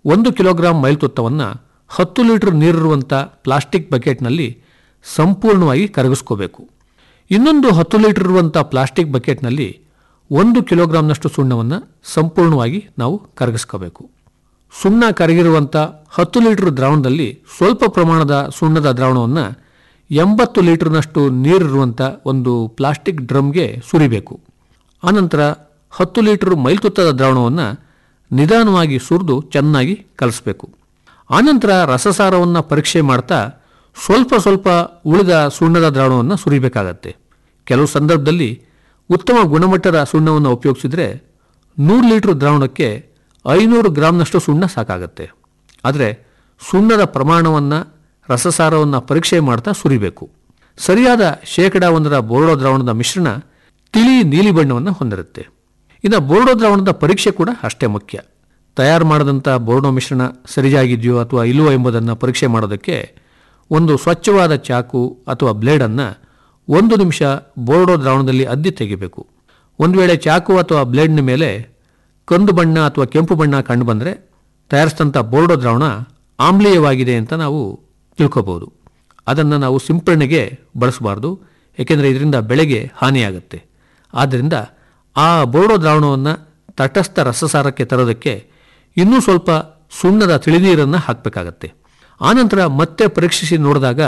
ಒಂದು ಕಿಲೋಗ್ರಾಂ ಮೈಲ್ತುತ್ತವನ್ನು ಹತ್ತು litre ನೀರಿರುವಂಥ plastic ಬಕೆಟ್ನಲ್ಲಿ ಸಂಪೂರ್ಣವಾಗಿ ಕರಗಿಸ್ಕೋಬೇಕು ಇನ್ನೊಂದು ಹತ್ತು ಲೀಟರ್ ಇರುವಂಥ ಪ್ಲಾಸ್ಟಿಕ್ ಬಕೆಟ್ನಲ್ಲಿ ಒಂದು ಕಿಲೋಗ್ರಾಂನಷ್ಟು ಸುಣ್ಣವನ್ನು ಸಂಪೂರ್ಣವಾಗಿ ನಾವು ಕರಗಿಸ್ಕೋಬೇಕು ಸುಣ್ಣ ಕರಗಿರುವಂಥ ಹತ್ತು ಲೀಟರ್ ದ್ರಾವಣದಲ್ಲಿ ಸ್ವಲ್ಪ ಪ್ರಮಾಣದ ಸುಣ್ಣದ ದ್ರಾವಣವನ್ನು ಎಂಬತ್ತು ಲೀಟರ್ನಷ್ಟು ನೀರಿರುವಂಥ ಒಂದು ಪ್ಲಾಸ್ಟಿಕ್ ಡ್ರಮ್ಗೆ ಸುರಿಬೇಕು ಆನಂತರ ಹತ್ತು ಲೀಟರ್ ಮೈಲ್ತುತ್ತದ ದ್ರಾವಣವನ್ನು ನಿಧಾನವಾಗಿ ಸುರಿದು ಚೆನ್ನಾಗಿ ಕಲಿಸ್ಬೇಕು ಆನಂತರ ರಸಸಾರವನ್ನು ಪರೀಕ್ಷೆ ಮಾಡ್ತಾ ಸ್ವಲ್ಪ ಸ್ವಲ್ಪ ಉಳಿದ ಸುಣ್ಣದ ದ್ರಾವಣವನ್ನು ಸುರಿಬೇಕಾಗತ್ತೆ ಕೆಲವು ಸಂದರ್ಭದಲ್ಲಿ ಉತ್ತಮ ಗುಣಮಟ್ಟದ ಸುಣ್ಣವನ್ನು ಉಪಯೋಗಿಸಿದರೆ ನೂರು ಲೀಟರ್ ದ್ರಾವಣಕ್ಕೆ ಐನೂರು ಗ್ರಾಂನಷ್ಟು ಸುಣ್ಣ ಸಾಕಾಗತ್ತೆ ಆದರೆ ಸುಣ್ಣದ ಪ್ರಮಾಣವನ್ನು ರಸಸಾರವನ್ನು ಪರೀಕ್ಷೆ ಮಾಡ್ತಾ ಸುರಿಬೇಕು ಸರಿಯಾದ ಶೇಕಡ ಒಂದರ ಬೋರ್ಡೋ ದ್ರಾವಣದ ಮಿಶ್ರಣ ತಿಳಿ ನೀಲಿ ಬಣ್ಣವನ್ನು ಹೊಂದಿರುತ್ತೆ ಇನ್ನು ಬೋರ್ಡೋ ದ್ರಾವಣದ ಪರೀಕ್ಷೆ ಕೂಡ ಅಷ್ಟೇ ಮುಖ್ಯ ತಯಾರು ಮಾಡಿದಂಥ ಬೋರ್ಡೋ ಮಿಶ್ರಣ ಸರಿಯಾಗಿದೆಯೋ ಅಥವಾ ಇಲ್ಲವೋ ಎಂಬುದನ್ನು ಪರೀಕ್ಷೆ ಮಾಡೋದಕ್ಕೆ ಒಂದು ಸ್ವಚ್ಛವಾದ ಚಾಕು ಅಥವಾ ಬ್ಲೇಡನ್ನು ಒಂದು ನಿಮಿಷ ಬೋರ್ಡೋ ದ್ರಾವಣದಲ್ಲಿ ಅದ್ದಿ ತೆಗಿಬೇಕು ಒಂದು ವೇಳೆ ಚಾಕು ಅಥವಾ ಬ್ಲೇಡ್ನ ಮೇಲೆ ಕಂದು ಬಣ್ಣ ಅಥವಾ ಕೆಂಪು ಬಣ್ಣ ಕಂಡು ಬಂದರೆ ತಯಾರಿಸಿದಂಥ ಬೋರ್ಡೋ ದ್ರಾವಣ ಆಮ್ಲೀಯವಾಗಿದೆ ಅಂತ ನಾವು ತಿಳ್ಕೊಬೋದು ಅದನ್ನು ನಾವು ಸಿಂಪರಣೆಗೆ ಬಳಸಬಾರ್ದು ಏಕೆಂದರೆ ಇದರಿಂದ ಬೆಳೆಗೆ ಹಾನಿಯಾಗುತ್ತೆ ಆದ್ದರಿಂದ ಆ ಬೋರ್ಡೋ ದ್ರಾವಣವನ್ನು ತಟಸ್ಥ ರಸಸಾರಕ್ಕೆ ತರೋದಕ್ಕೆ ಇನ್ನೂ ಸ್ವಲ್ಪ ಸುಣ್ಣದ ತಿಳಿನೀರನ್ನು ಹಾಕಬೇಕಾಗತ್ತೆ ಆನಂತರ ಮತ್ತೆ ಪರೀಕ್ಷಿಸಿ ನೋಡಿದಾಗ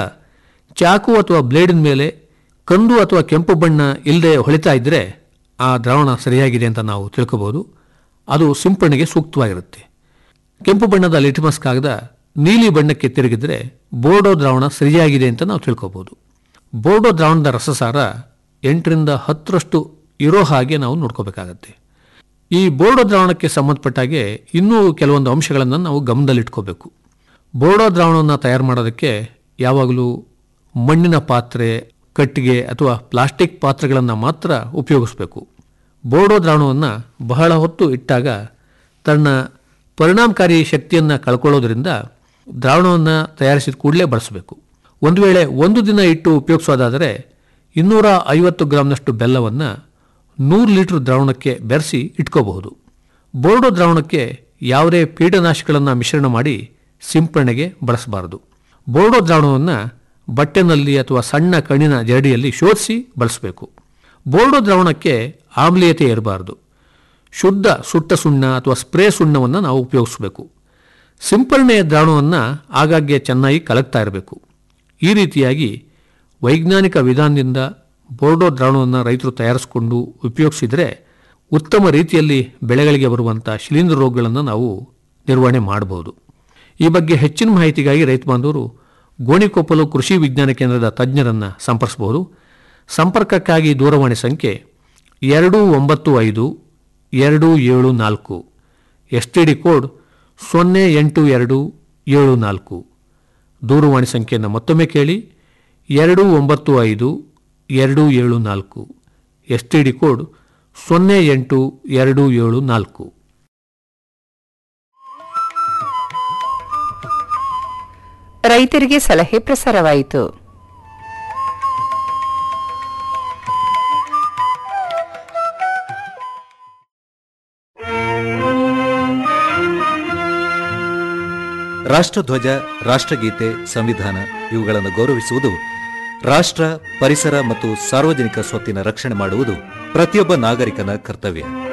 ಚಾಕು ಅಥವಾ ಬ್ಲೇಡಿನ ಮೇಲೆ ಕಂದು ಅಥವಾ ಕೆಂಪು ಬಣ್ಣ ಇಲ್ಲದೆ ಹೊಳಿತಾ ಇದ್ದರೆ ಆ ದ್ರಾವಣ ಸರಿಯಾಗಿದೆ ಅಂತ ನಾವು ತಿಳ್ಕೊಬೋದು ಅದು ಸಿಂಪರಣೆಗೆ ಸೂಕ್ತವಾಗಿರುತ್ತೆ ಕೆಂಪು ಬಣ್ಣದ ಲಿಟ್ಮಸ್ ಕಾಗದ ನೀಲಿ ಬಣ್ಣಕ್ಕೆ ತಿರುಗಿದ್ರೆ ಬೋರ್ಡೋ ದ್ರಾವಣ ಸರಿಯಾಗಿದೆ ಅಂತ ನಾವು ತಿಳ್ಕೊಬೋದು ಬೋರ್ಡೋ ದ್ರಾವಣದ ರಸಸಾರ ಎಂಟರಿಂದ ಹತ್ತರಷ್ಟು ಇರೋ ಹಾಗೆ ನಾವು ನೋಡ್ಕೋಬೇಕಾಗತ್ತೆ ಈ ಬೋರ್ಡೋ ದ್ರಾವಣಕ್ಕೆ ಸಂಬಂಧಪಟ್ಟಾಗೆ ಇನ್ನೂ ಕೆಲವೊಂದು ಅಂಶಗಳನ್ನು ನಾವು ಗಮನದಲ್ಲಿಟ್ಕೋಬೇಕು ಬೋರ್ಡೋ ದ್ರಾವಣವನ್ನು ತಯಾರು ಮಾಡೋದಕ್ಕೆ ಯಾವಾಗಲೂ ಮಣ್ಣಿನ ಪಾತ್ರೆ ಕಟ್ಟಿಗೆ ಅಥವಾ ಪ್ಲಾಸ್ಟಿಕ್ ಪಾತ್ರೆಗಳನ್ನು ಮಾತ್ರ ಉಪಯೋಗಿಸಬೇಕು ಬೋರ್ಡೋ ದ್ರಾವಣವನ್ನು ಬಹಳ ಹೊತ್ತು ಇಟ್ಟಾಗ ತನ್ನ ಪರಿಣಾಮಕಾರಿ ಶಕ್ತಿಯನ್ನು ಕಳ್ಕೊಳ್ಳೋದ್ರಿಂದ ದ್ರಾವಣವನ್ನು ತಯಾರಿಸಿದ ಕೂಡಲೇ ಬಳಸಬೇಕು ಒಂದು ವೇಳೆ ಒಂದು ದಿನ ಇಟ್ಟು ಉಪಯೋಗಿಸೋದಾದರೆ ಇನ್ನೂರ ಐವತ್ತು ಗ್ರಾಂನಷ್ಟು ಬೆಲ್ಲವನ್ನು ನೂರು ಲೀಟರ್ ದ್ರಾವಣಕ್ಕೆ ಬೆರೆಸಿ ಇಟ್ಕೋಬಹುದು ಬೋರ್ಡೋ ದ್ರಾವಣಕ್ಕೆ ಯಾವುದೇ ಕೀಟನಾಶಕಗಳನ್ನು ಮಿಶ್ರಣ ಮಾಡಿ ಸಿಂಪರಣೆಗೆ ಬಳಸಬಾರದು ಬೋರ್ಡೋ ದ್ರಾವಣವನ್ನು ಬಟ್ಟೆನಲ್ಲಿ ಅಥವಾ ಸಣ್ಣ ಕಣ್ಣಿನ ಜರಡಿಯಲ್ಲಿ ಶೋಧಿಸಿ ಬಳಸಬೇಕು ಬೋರ್ಡೋ ದ್ರಾವಣಕ್ಕೆ ಆಮ್ಲೀಯತೆ ಇರಬಾರದು ಶುದ್ಧ ಸುಟ್ಟ ಸುಣ್ಣ ಅಥವಾ ಸ್ಪ್ರೇ ಸುಣ್ಣವನ್ನು ನಾವು ಉಪಯೋಗಿಸಬೇಕು ಸಿಂಪರಣೆಯ ದ್ರಾವಣವನ್ನು ಆಗಾಗ್ಗೆ ಚೆನ್ನಾಗಿ ಕಲಕ್ತಾ ಇರಬೇಕು ಈ ರೀತಿಯಾಗಿ ವೈಜ್ಞಾನಿಕ ವಿಧಾನದಿಂದ ಬೋರ್ಡೋ ದ್ರಾವಣವನ್ನು ರೈತರು ತಯಾರಿಸಿಕೊಂಡು ಉಪಯೋಗಿಸಿದರೆ ಉತ್ತಮ ರೀತಿಯಲ್ಲಿ ಬೆಳೆಗಳಿಗೆ ಬರುವಂಥ ಶಿಲೀಂಧ್ರ ರೋಗಗಳನ್ನು ನಾವು ನಿರ್ವಹಣೆ ಮಾಡಬಹುದು ಈ ಬಗ್ಗೆ ಹೆಚ್ಚಿನ ಮಾಹಿತಿಗಾಗಿ ರೈತ ಬಾಂಧವರು ಗೋಣಿಕೊಪ್ಪಲು ಕೃಷಿ ವಿಜ್ಞಾನ ಕೇಂದ್ರದ ತಜ್ಞರನ್ನು ಸಂಪರ್ಸಬಹುದು ಸಂಪರ್ಕಕ್ಕಾಗಿ ದೂರವಾಣಿ ಸಂಖ್ಯೆ ಎರಡು ಒಂಬತ್ತು ಐದು ಎರಡು ಏಳು ನಾಲ್ಕು ಎಸ್ ಟಿ ಡಿ ಕೋಡ್ ಸೊನ್ನೆ ಎಂಟು ಎರಡು ಏಳು ನಾಲ್ಕು ದೂರವಾಣಿ ಸಂಖ್ಯೆಯನ್ನು ಮತ್ತೊಮ್ಮೆ ಕೇಳಿ ಎರಡು ಒಂಬತ್ತು ಐದು ಎರಡು ಏಳು ನಾಲ್ಕು ಎಸ್ ಟಿ ಡಿ ಕೋಡ್ ಸೊನ್ನೆ ಎಂಟು ಎರಡು ಏಳು ನಾಲ್ಕು ರೈತರಿಗೆ ಸಲಹೆ ಪ್ರಸಾರವಾಯಿತು ರಾಷ್ಟ್ರಧ್ವಜ ರಾಷ್ಟ್ರಗೀತೆ ಸಂವಿಧಾನ ಇವುಗಳನ್ನು ಗೌರವಿಸುವುದು ರಾಷ್ಟ್ರ ಪರಿಸರ ಮತ್ತು ಸಾರ್ವಜನಿಕ ಸ್ವತ್ತಿನ ರಕ್ಷಣೆ ಮಾಡುವುದು ಪ್ರತಿಯೊಬ್ಬ ನಾಗರಿಕನ ಕರ್ತವ್ಯ